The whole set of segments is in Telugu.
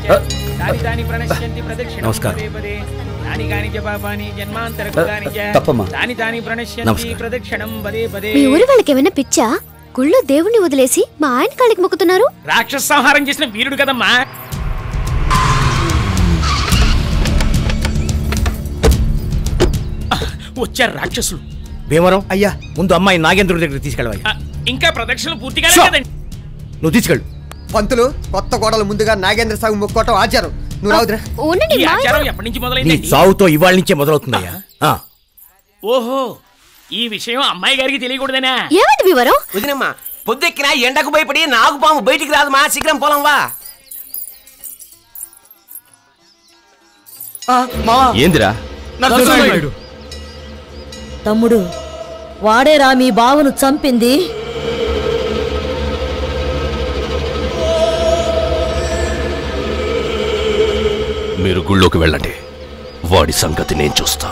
దాని దాని ప్రణశ్యంతి ప్రదక్షిణం నమస్కారం. పదే పదే దాని కాని చ పాపాని జన్మాంతర ఆ, కాని చ తప్పమ్మా. దాని దాని ప్రణశ్యంతి నమస్కారం. ప్రదక్షిణం పదే పదే మీ ఊరి వాళ్ళకి ఏమైనా పిచ్చా గుళ్ళో దేవుణ్ణి వదిలేసి మా ఆయన కాళ్ళకి మొక్కుతున్నారు రాక్షస సంహారం చేసిన వీరుడు కదమ్మా వచ్చారు రాక్షసులు భీమవరం అయ్యా ముందు అమ్మాయి నాగేంద్రుడి దగ్గర తీసుకెళ్ళవయ్యా ఆ, ఇంకా ప్రదక్షిణలు పూర్తిగా షో! కదండి నువ్వు తీసుకెళ్ళు పంతులు కొత్త కోడలు ముందుగా నాగేంద్ర సాగు మొక్కోవటం ఆచారం నువ్వు రావుదురా ఉండండి ఈ మా ఆయన- ఆచారం ఎప్పటి నుంచి నీ మొదలైందండి చావుతో ఇవాళ నుంచే మొదలవుతుందయ్యా ఆ, ఓహో ఈ విషయం అమ్మాయి గారికి తెలియకూడదనా ఏమైంది వివరం వదినమ్మా పొద్దెక్కిన ఎండకు భయపడి నాగుపాము బయటికి రాదు మా శీఘ్రం పోలం వా ఏందిరా తమ్ముడు వాడేరా మీ బావను చంపింది మీరు గుళ్ళోకి వెళ్ళండి వాడి సంగతి నేను చూస్తా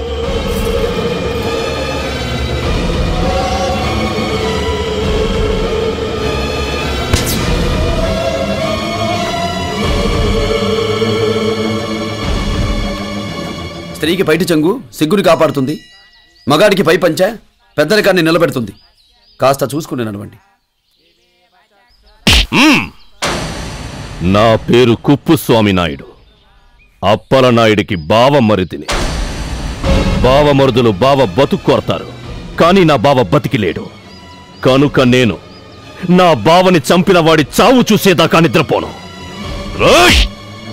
స్త్రీకి పైటి చెంగు సిగ్గుని కాపాడుతుంది మగాడికి పై పంచ పెద్దరికాన్ని నిలబెడుతుంది కాస్త చూసుకుని నడవండి మ్మ్. నా పేరు కుప్పుస్వామి నాయుడు అప్పలనాయుడికి బావ మరిదిని బావమరుదులు బావ బతుకు కొరతారు కానీ నా బావ బతికి లేడు కనుక నేను నా బావని చంపిన వాడి చావు చూసేదాకా నిద్రపోను రోయ్!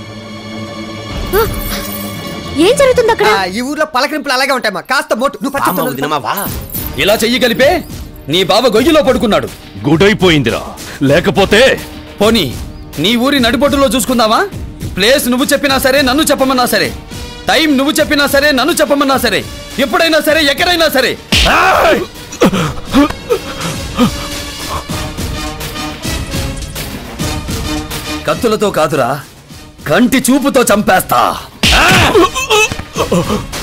ఏం జరుగుతుంది అక్కడ ఆ, ఈ ఊర్లో పలకరింపులు అలాగే ఉంటాయమ్మా కాస్త మోటు నువ్వు అమ్మ పచ్చి వదినమ్మా వా ఇలా చెయ్యి కలిపే నీ బావ గొయ్యిలో పడుకున్నాడు గుడైపోయిందిరా లేకపోతే పోనీ నీ ఊరి నడిబొట్టులో చూసుకుందామా ప్లేస్ నువ్వు చెప్పినా సరే నన్ను చెప్పమన్నా సరే టైం నువ్వు చెప్పినా సరే నన్ను చెప్పమన్నా సరే ఎప్పుడైనా సరే ఎక్కడైనా సరే ఏయ్! కత్తులతో కాదురా కంటి చూపుతో చంపేస్తా ఆ!